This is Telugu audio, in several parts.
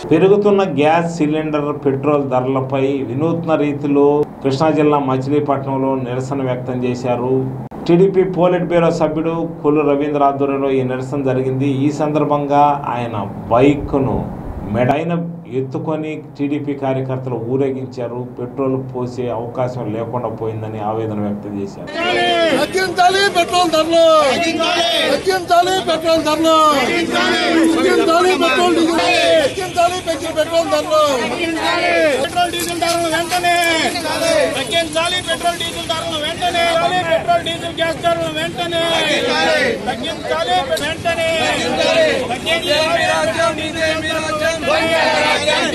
పెరుగుతున్న గ్యాస్ సిలిండర్ పెట్రోల్ ధరలపై వినూత్న రీతిలో కృష్ణా జిల్లా మచిలీపట్నంలో నిరసన వ్యక్తం చేశారు టీడీపీ పోలిట్ బ్యూరో సభ్యుడు కొల్లు రవీంద్ర ఆధ్వర్యంలో ఈ నిరసన జరిగింది ఈ సందర్భంగా ఆయన బైక్ను మెడైన ఎత్తుకొని టీడీపీ కార్యకర్తలు ఊరేగించారు పెట్రోల్ పోసే అవకాశం లేకుండా పోయిందని ఆవేదన వ్యక్తం చేశారు తగ్గించాలి పెట్రోల్ ధరలు తగ్గించాలి పెట్రోల్ ధరలు తగ్గించాలి పెట్రోల్ డీజిల్ తగ్గించాలి పెంచిన పెట్రోల్ ధరలు పెట్రోల్ డీజిల్ ధరలు వెంటనే తగ్గించాలి పెట్రోల్ డీజిల్ ధరలు వెంటనే పెట్రోల్ డీజిల్ గ్యాస్ ధరలు వెంటనే తగ్గించాలి వెంటనే తగ్గించాలి పెట్రోల్ డీజిల్ గ్యాస్ ధరలు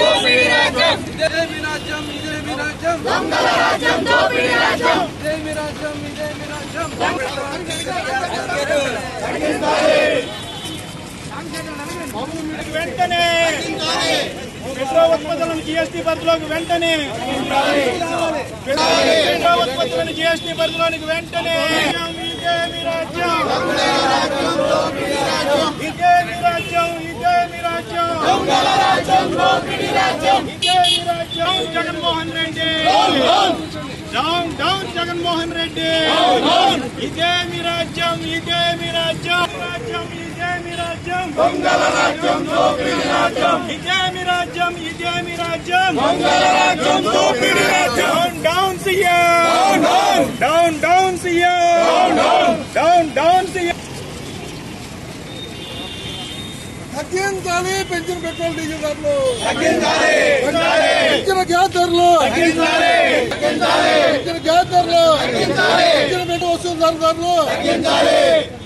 వెంటనే పెట్రోల్ ఉత్పత్తులను జిఎస్టీ పరిధిలోకి వెంటనే పెట్రోల్ ఉత్పత్తులను జిఎస్టీ పరిధిలోనికి వెంటనే ఇదే మీ రాజ్యం ఇదే మీ రాజ్యం ఇదే మీ రాజ్యం ఇదే మీ రాజ్యం జగన్మోహన్ రెడ్డి డౌన్ డౌన్ జగన్మోహన్ రెడ్డి ఇదే మీ రాజ్యం ఇదే మీ రాజ్యం రాజ్యం ఇదే మీ రాజ్యం దొంగల రాజ్యం రాజ్యం ఇదే మీ రాజ్యం ఇదే మీ రాజ్యం దొంగల రాజ్యం దోపిడి రాజ్యం down CM down down CM down down CM తగ్గించాలి పెంచిన పెట్రోల్ డీజిల్ ధరలు పెంచిన గ్యాస్ ధరలు పెంచిన గ్యాస్ ధరలు పెంచిన పెట్రోల్ వస్తువుల ధర ధరలు